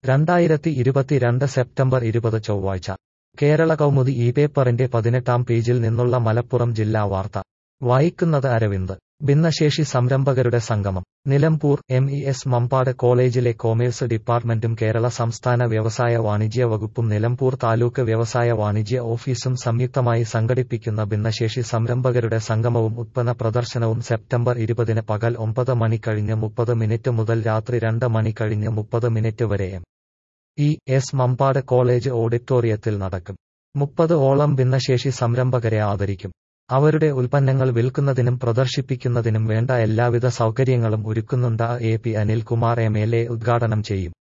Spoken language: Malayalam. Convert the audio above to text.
രണ്ടായിരത്തി ഇരുപത്തിരണ്ട് സെപ്റ്റംബർ ഇരുപത് ചൊവ്വാഴ്ച കേരള കൗമുദി ഈ പേപ്പറിന്റെ പതിനെട്ടാം പേജിൽ നിന്നുള്ള മലപ്പുറം ജില്ലാ വാർത്ത വായിക്കുന്നത് അരവിന്ദ് ഭിന്നശേഷി സംരംഭകരുടെ സംഗമം Nilambur M E S Mampad കോളേജിലെ കോമേഴ്സ് ഡിപ്പാർട്ട്മെന്റും കേരള സംസ്ഥാന വ്യവസായ വാണിജ്യ വകുപ്പും നിലമ്പൂർ താലൂക്ക് വ്യവസായ വാണിജ്യ ഓഫീസും സംയുക്തമായി സംഘടിപ്പിക്കുന്ന ഭിന്നശേഷി സംരംഭകരുടെ സംഗമവും ഉത്പന്ന പ്രദർശനവും സെപ്റ്റംബർ ഇരുപതിന് പകൽ ഒമ്പത് മണി കഴിഞ്ഞ് മുപ്പത് മിനിറ്റ് മുതൽ രാത്രി രണ്ട് മണി കഴിഞ്ഞ് മുപ്പത് മിനിറ്റ് വരെ M E S Mampad college ഓഡിറ്റോറിയത്തിൽ നടക്കും മുപ്പത് ഓളം ഭിന്നശേഷി സംരംഭകരെ ആദരിക്കും അവരുടെ ഉൽപ്പന്നങ്ങൾ വിൽക്കുന്നതിനും പ്രദർശിപ്പിക്കുന്നതിനും വേണ്ട എല്ലാവിധ സൗകര്യങ്ങളും ഒരുക്കുന്നുണ്ട് A P Anilkumar M L A ഉദ്ഘാടനം ചെയ്യും